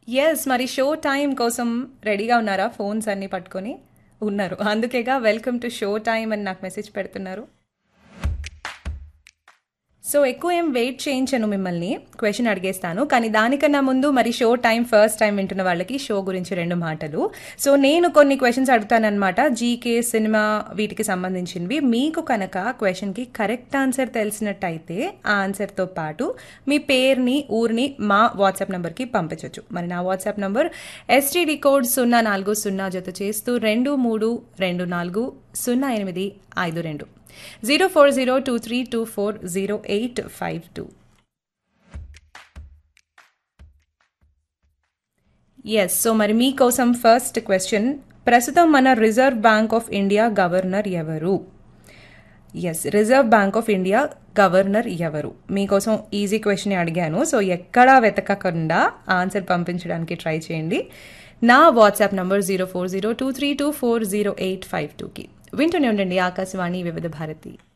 yes మరి show time కోసం రెడీగా ఉన్నారా ఫోన్స్ అన్ని పట్టుకొని ఉన్నారు అందుకేగా వెల్కమ్ టు షో టైం అని నాకు మెసేజ్ పెడుతున్నారు సో ఎక్కువ ఏం వెయిట్ చేయించను మిమ్మల్ని క్వశ్చన్ అడిగేస్తాను కానీ దానికన్నా ముందు మరి షో టైం ఫస్ట్ టైం వింటున్న వాళ్ళకి షో గురించి రెండు మాటలు సో నేను కొన్ని క్వశ్చన్స్ అడుగుతానమాట జీకే సినిమా వీటికి సంబంధించినవి మీకు కనుక క్వశ్చన్కి కరెక్ట్ ఆన్సర్ తెలిసినట్టయితే ఆ ఆన్సర్తో పాటు మీ పేరుని ఊరిని మా వాట్సాప్ నెంబర్కి పంపించవచ్చు మరి నా వాట్సాప్ నెంబర్ ఎస్టీడీ కోడ్ సున్నా నాలుగు సున్నా జత చేస్తూ రెండు మూడు రెండు నాలుగు సున్నా ఎనిమిది ఐదు రెండు zero four zero two three two four zero eight five two yes so మరి మీకోసం ఫస్ట్ క్వశ్చన్ ప్రస్తుతం మన reserve bank of India governor ఎవరు yes reserve bank of India governor ఎవరు మీకోసం ఈజీ క్వశ్చన్ అడిగాను సో ఎక్కడా వెతకకుండా ఆన్సర్ పంపించడానికి ట్రై చేయండి నా WhatsApp number zero four zero two three two four zero eight five టూకి వింటూనే ఉండండి ఆకాశవాణి వివిధ భారతి